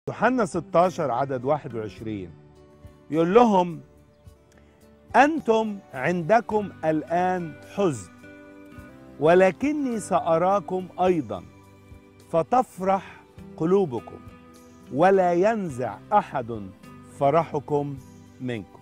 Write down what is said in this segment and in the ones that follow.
يوحنا 16 عدد 21 يقول لهم أنتم عندكم الآن حزن ولكني سأراكم أيضا فتفرح قلوبكم ولا ينزع أحد فرحكم منكم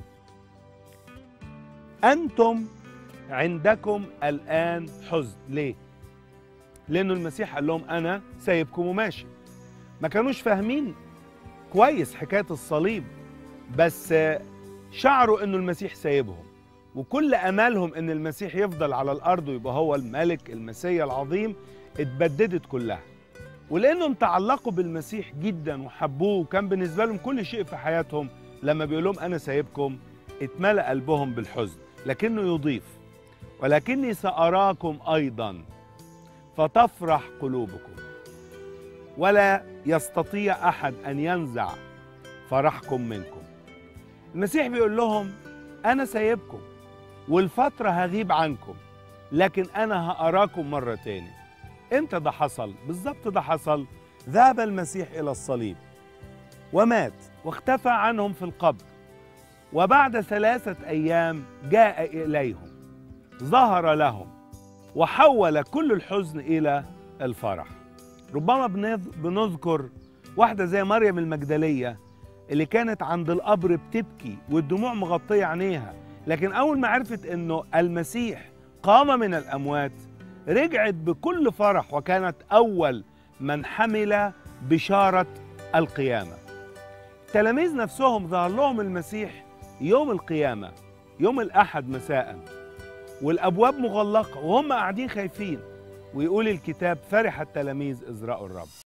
أنتم عندكم الآن حزن ليه؟ لأنه المسيح قال لهم أنا سايبكم وماشي ما كانوش فاهمين كويس حكاية الصليب بس شعروا أنه المسيح سايبهم وكل أمالهم أن المسيح يفضل على الأرض ويبقى هو الملك المسيح العظيم اتبددت كلها ولأنهم تعلقوا بالمسيح جدا وحبوه وكان بالنسبة لهم كل شيء في حياتهم لما بيقول لهم أنا سايبكم اتملأ قلبهم بالحزن لكنه يضيف ولكني سأراكم أيضا فتفرح قلوبكم ولا يستطيع أحد أن ينزع فرحكم منكم المسيح بيقول لهم أنا سايبكم والفترة هغيب عنكم لكن أنا هأراكم مرة تاني إمتى ده حصل؟ بالظبط ده حصل ذهب المسيح إلى الصليب ومات واختفى عنهم في القبر وبعد ثلاثة أيام جاء إليهم ظهر لهم وحول كل الحزن إلى الفرح ربما بنذكر واحدة زي مريم المجدلية اللي كانت عند القبر بتبكي والدموع مغطية عينيها لكن أول ما عرفت أنه المسيح قام من الأموات رجعت بكل فرح وكانت أول من حمل بشارة القيامة التلاميذ نفسهم ظهر لهم المسيح يوم القيامة يوم الأحد مساء والأبواب مغلقة وهم قاعدين خايفين ويقول الكتاب فرح التلاميذ إذ رأوا الرب